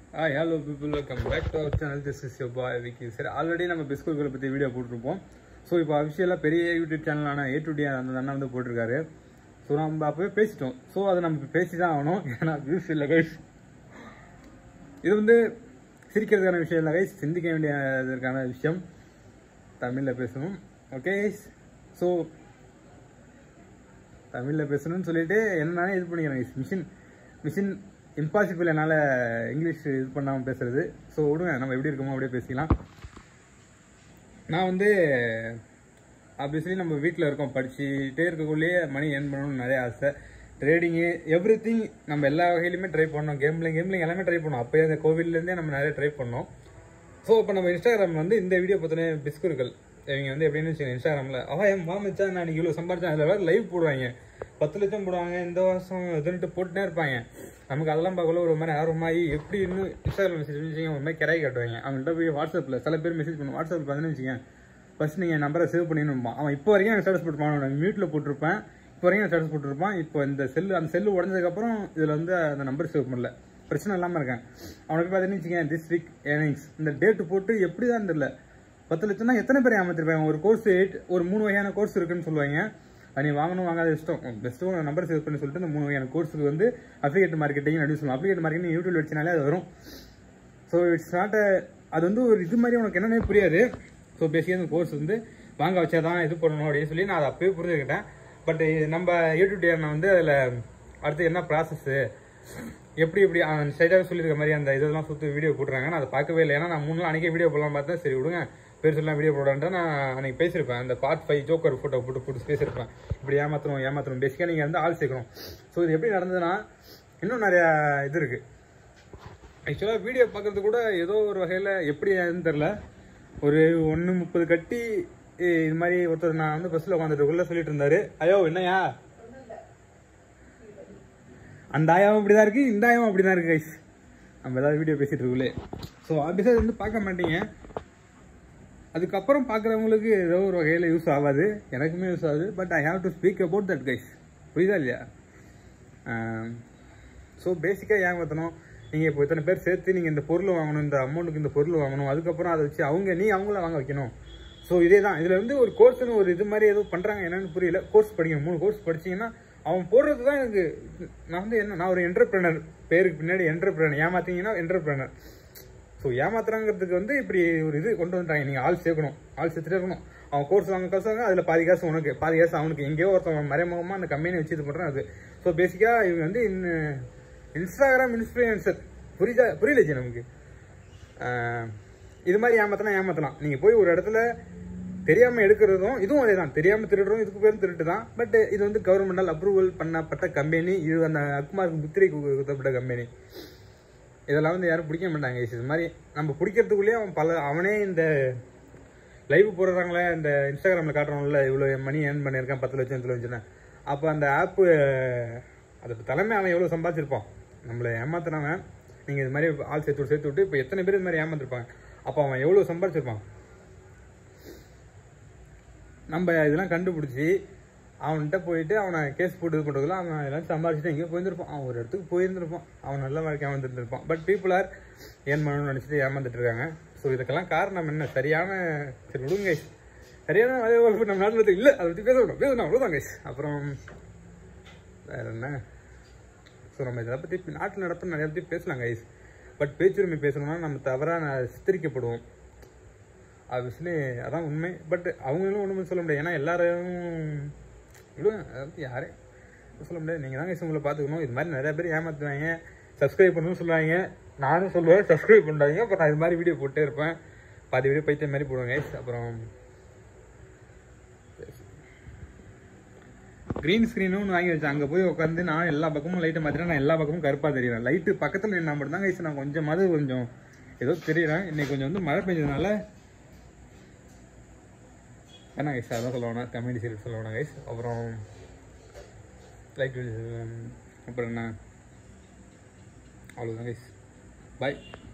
Hi hello people welcome back to our channel this is your boy Vicky சரி already நம்ம பிஸ்கூல்களை பற்றி video போட்டிருப்போம் so இப்போ அஃபிஷியலாக பெரிய யூடியூப் சேனலான ஏ டு டி அந்த அண்ணா வந்து போட்டிருக்காரு ஸோ நம்ம அப்போவே பேசிட்டோம் ஸோ அதை நம்ம பேசி தான் ஆகணும் ஏன்னா வியூஸ் இல்லை கைஸ் இது வந்து சிரிக்கிறதுக்கான விஷயம் இல்லை கைஸ் சிந்திக்க வேண்டியதற்கான விஷயம் தமிழில் பேசணும் ஓகே ஸோ தமிழில் பேசணும்னு சொல்லிட்டு என்னன்னாலே இது பண்ணிக்கிறேன் மிஷின் மிஷின் இம்பாசிபிள் என்னால் இங்கிலீஷ் இது பண்ணாமல் பேசுறது ஸோ விடுங்க நம்ம எப்படி இருக்கோமோ அப்படியே பேசிக்கலாம் நான் வந்து ஆப்வியஸ்லி நம்ம வீட்டில் இருக்கோம் படிச்சுட்டே இருக்கக்குள்ளேயே மணி ஏர்ன் பண்ணணும்னு நிறைய ஆசை ட்ரேடிங்கு எவ்ரி திங் நம்ம எல்லா வகையிலுமே ட்ரை பண்ணோம் கேம்லிங் கேம்லிங் எல்லாமே ட்ரை பண்ணோம் அப்போயே அந்த கோவிட்லேருந்தே நம்ம நிறைய ட்ரை பண்ணோம் ஸோ இப்போ நம்ம இன்ஸ்டாகிராம் வந்து இந்த வீடியோ பார்த்தோன்னே பிஸ்குர்கள் இவங்க வந்து எப்படின்னு வச்சுக்கோங்க இன்ஸ்டாகிராமில் அவன் என் மாமிச்சா நான் இவ்வளோ சம்பாரிச்சேன் அதில் வேறு லைவ் போடுவாங்க பத்து லட்சம் போடுவாங்க இந்த வருஷம் இதுன்ட்டு போட்டுனே இருப்பாங்க நமக்கு அதெல்லாம் பார்க்கல ஒரு மாதிரி ஆர்வமாகி எப்படி இன்னும் இன்ஸ்டாகிராம் மெசேஜ் வச்சுக்கோங்க ஒரு மாதிரி கிராய் காட்டுவாங்க அவங்கள்ட்ட போய் வாட்ஸ்அப்பில் சில பேர் மெசேஜ் பண்ணுவோம் வாட்ஸ்அப்பில் பார்த்தீங்கன்னு வச்சுக்கோங்க ஃபர்ஸ்ட் நீங்கள் நம்பரை சேவ் பண்ணிடணுமா அவன் இப்போ வரைக்கும் எனக்கு ஸ்டேட்டஸ் போட்டுருப்பான் நான் மியூட்டில் போட்டிருப்பேன் இப்போ வரைக்கும் எனக்கு ஸ்டேட்டஸ் போட்டிருப்பான் இப்போ இந்த செல்லு அந்த செல்லு உடஞ்சதுக்கப்புறம் இதில் வந்து அந்த நம்பர் சேவ் பண்ணல பிரச்சனை இல்லாமல் இருக்கேன் அவனுக்கு பார்த்தீங்கன்னு வச்சுக்கேன் திஸ் வீக் ஏர்னிங்ஸ் இந்த டேட்டு போட்டு எப்படி தான் தெரியல பத்து லட்சம்னா எத்தனை பேர் ஏமாத்திருப்பாங்க ஒரு கோர்ஸ் எயிட் ஒரு மூணு வகையான கோர்ஸ் இருக்குன்னு சொல்லுவாங்க அது நீ வாங்கணும் வாங்காத இஷ்டம் பெஸ்ட்டு நம்பர் சேவ் பண்ணி சொல்லிட்டு இந்த மூணு வகையான கோர்ஸுக்கு வந்து அப்ளிகேட் மார்க்கெட்டிங் அப்படின்னு சொல்லுவோம் அப்ளிகேட் மார்க்கெட்டிங் யூடியூப் வச்சுனாலே அது வரும் ஸோ இட்ஸ் நாட் அது வந்து ஒரு இது மாதிரி உனக்கு என்னன்னே புரியாது ஸோ பேசிக்காக அந்த கோர்ஸ் வந்து வாங்க வச்சா தான் இது பண்ணணும் அப்படின்னு சொல்லி நான் அதை அப்பயே புரிஞ்சுக்கிட்டேன் பட் நம்ம யூடியூப் நான் வந்து அதில் அடுத்து என்ன ப்ராசஸ்ஸு எப்படி எப்படி ஸ்ட்ரைட்டாகவே சொல்லியிருக்க மாதிரி அந்த இதெல்லாம் சுற்றி வீடியோ போட்டுறாங்க நான் அதை பார்க்கவே இல்லை ஏன்னா நான் மூணு நாள் அன்றைக்கே வீடியோ போடலாம் பார்த்தேன் சரி விடுங்க பேர் சொல்லலாம் வீடியோ போடான்ட்டு நான் அன்றைக்கி பேசியிருப்பேன் அந்த பார்ட் ஃபைவ் ஜோக்கர் ஃபோட்டோ போட்டு போட்டு பேசியிருப்பேன் இப்படி ஏமாத்தணும் ஏமாத்தணும் பேசிக்காக நீங்கள் வந்து ஆள் சேர்க்கணும் ஸோ இது எப்படி நடந்ததுன்னா இன்னும் நிறையா இது இருக்குது ஆக்சுவலாக வீடியோ பார்க்கறது கூட ஏதோ ஒரு வகையில் எப்படி ஏதுன்னு தெரில ஒரு ஒன்று முப்பது கட்டி ஏய், இது மாதிரி ஒருத்தர் நான் வந்து பஸ்ஸில் உட்காந்துட்டு சொல்லிட்டு இருந்தாரு ஐயோ என்னையா அந்த ஆயாவும் இப்படி தான் இருக்கு இந்த ஆயாவும் அப்படி தான் இருக்கு கைஸ் நம்ம ஏதாவது வீடியோ பேசிட்டு இருக்குள்ளே ஸோ ஆஃபீஸர் வந்து பார்க்க மாட்டீங்க அதுக்கப்புறம் பார்க்குறவங்களுக்கு ஏதோ ஒரு வகையில் யூஸ் ஆகாது எனக்குமே யூஸ் ஆகுது but I have to speak about that guys புரியுதா இல்லையா ஸோ பேசிக்காக ஏமாற்றணும் நீங்கள் இப்போ இத்தனை பேர் சேர்த்து நீங்கள் இந்த பொருள் வாங்கணும் இந்த அமௌண்ட்டுக்கு இந்த பொருள் வாங்கணும் அதுக்கப்புறம் அதை வச்சு அவங்க நீ அவங்கள வாங்க வைக்கணும் ஸோ இதே தான் இதில் வந்து ஒரு கோர்ஸ்னு ஒரு இது மாதிரி ஏதோ பண்ணுறாங்க என்னன்னு புரியல கோர்ஸ் படிக்கணும் மூணு கோர்ஸ் படிச்சீங்கன்னா அவன் போடுறது தான் எனக்கு நான் வந்து என்ன நான் ஒரு என்டர்பிரனர் பேருக்கு பின்னாடி என்டர்பிரனர் ஏமாத்தீங்கன்னா என்டர்பிரனர் ஸோ ஏமாத்துறாங்கிறதுக்கு வந்து இப்படி ஒரு இது கொண்டு வந்துட்டாங்க நீங்கள் ஆள் சேர்க்கணும் ஆள் சேர்த்துட்டே இருக்கணும் அவன் கோர்ஸ் வாங்க காசு வாங்க அதில் பாதி காசு உனக்கு பாதி காசு அவனுக்கு எங்கேயோ ஒருத்தவன் மறைமுகமாக அந்த கம்பெனி வச்சு இது பண்ணுறான் அது ஸோ பேசிக்காக இவங்க வந்து இன்னும் இன்ஸ்டாகிராம் இன்ஃப்ளூயன்சர் புரியுதா புரியல ஜி நமக்கு ஆஹ் இது மாதிரி ஏமாத்தலாம் ஏமாத்தலாம் நீங்கள் போய் ஒரு இடத்துல தெரியாமல் எடுக்கிறதும் இதுவும் அதே தான் தெரியாமல் திருடுறதும் இதுக்கு பேரும் திருட்டு தான் பட் இது வந்து கவர்மெண்டால் அப்ரூவல் பண்ணப்பட்ட கம்பெனி இது அந்த அக்குமாருக்கு முத்திரை குத்தப்பட்ட கம்பெனி இதெல்லாம் வந்து யாரும் பிடிக்க மாட்டாங்க இது மாதிரி நம்ம பிடிக்கிறதுக்குள்ளேயே அவன் பல அவனே இந்த லைவ் போடுறாங்களே இந்த இன்ஸ்டாகிராமில் காட்டுறோம்ல இவ்வளோ மணி ஏர்ன் பண்ணியிருக்கான் பத்து லட்சம் பத்து லட்சம்னு அப்போ அந்த ஆப்பு அது தலைமை அவன் எவ்வளோ சம்பாதிச்சிருப்பான் நம்மளை ஏமாத்துனவன் நீங்கள் இது மாதிரி ஆள் சேர்த்து விட்டு சேர்த்து விட்டு இப்போ எத்தனை பேர் இது மாதிரி ஏமாத்திருப்பாங்க அப்போ அவன் எவ்வளோ சம்பாதிச்சிருப்பான் நம்ம இதெல்லாம் கண்டுபிடிச்சி அவன்கிட்ட போயிட்டு அவனை கேஸ் போட்டு இது பண்ணுறதுல அவன் எல்லாம் சம்பாதிச்சுட்டு எங்கேயோ போயிருந்திருப்பான் அவன் ஒரு இடத்துக்கு போயிருந்திருப்பான் அவன் நல்ல வாழ்க்கை ஏமாந்துருப்பான் பட் பீப்புள் ஆர் ஏன் பண்ணணும்னு நினச்சிட்டு ஏமாந்துட்டு இருக்காங்க ஸோ இதுக்கெல்லாம் காரணம் என்ன சரியான சரி விடுங்க guys. சரியான வேலை வாய்ப்பு நம்ம நாட்டில் இல்லை அதை பற்றி பேசணும் பேசணும் அவ்வளோதான் கைஸ் அப்புறம் வேற என்ன ஸோ நம்ம இதை பற்றி நாட்டில் நடப்பு நிறைய பற்றி பேசலாம் கைஸ் பட் பேச்சுரிமை பேசணும்னா நம்ம தவறாக சித்தரிக்கப்படுவோம் ஆப்வியஸ்லி அதான் உண்மை பட் அவங்களும் ஒன்றுமே சொல்ல முடியாது ஏன்னா எல்லாரும் விடுவேன் அதாவது யாரே சொல்ல முடியாது நீங்கள் தான் guys உங்களை பார்த்துக்கணும் இது மாதிரி நிறைய பேர் ஏமாத்துவாங்க சப்ஸ்கிரைப் பண்ணணும்னு சொல்லுவாங்க நானும் சொல்லுவேன் சப்ஸ்கிரைப் பண்ணுறாங்க அப்புறம் நான் இது மாதிரி வீடியோ போட்டே இருப்பேன் பாதி வீடியோ பைத்தியம் மாதிரி போடுவேன் guys அப்புறம் க்ரீன் ஸ்க்ரீனும் ஒன்று வாங்கி வச்சேன் அங்கே போய் உட்காந்து நான் எல்லா பக்கமும் லைட்டை மாற்றினா நான் எல்லா பக்கமும் கருப்பாக தெரியுறேன் லைட்டு பக்கத்தில் நின்னா மட்டும் தான் கைஸ் நான் கொஞ்சமாவது கொஞ்சம் ஏதோ தெரியுறேன் இன்னைக்கு கொஞ்சம் வந்து மழை பெஞ்சதுனால என்ன கைஸ் அதான் சொல்லுவாங்க கமெடி சீரியல் சொல்லுவாங்க கைஸ் அப்புறம் லைக் அப்புறம் என்ன அவ்வளோதான் கைஸ் பாய்